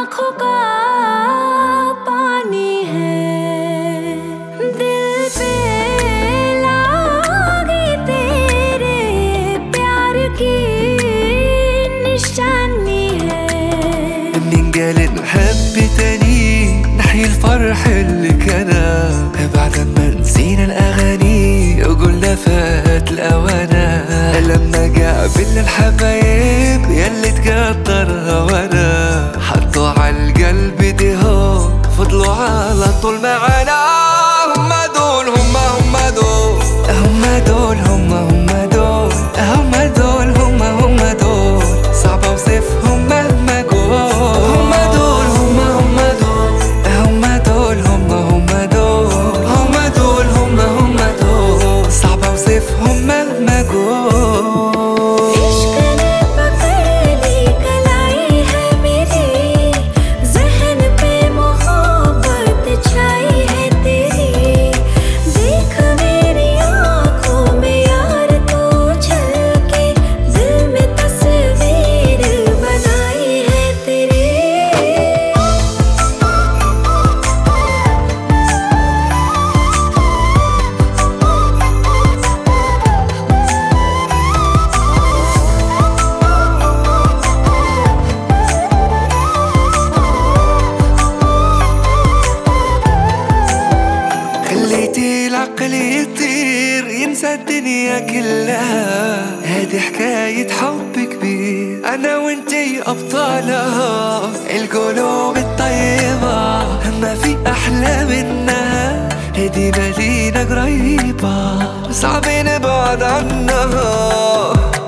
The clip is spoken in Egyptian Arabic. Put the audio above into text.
आंखों का पानी है दिल पे लागी तेरे प्यार की निशानी है مين قال نحب تاني نحيي الفرح اللي كان بعد ما نسينا الاغاني وقلنا فات الاوانا لما قابلنا الحبايب يلي تقدر هوانا حطوا على القلب دهو فضلوا على طول معانا هم دول هم هم دول هم دول هم هم دول هم دول هم هم دول صعب اوصفهم مهما اقول هم دول هم هم دول هم دول هم هم دول هم دول هم هم دول صعب اوصفهم مهما اقول इश्क ने पकड़ ली कलाई है मेरी जहन पे मोहब्बत छाई है तेरी देख मेरी आंखों में यार तू झलके दिल में तस्वीर बनाई है तेरी خليتي العقل يطير ينسى الدنيا كلها هذه حكاية حب كبير أنا وانتي أبطالها القلوب الطيبة ما في أحلى منها هدي مدينة قريبة صعب نبعد عنها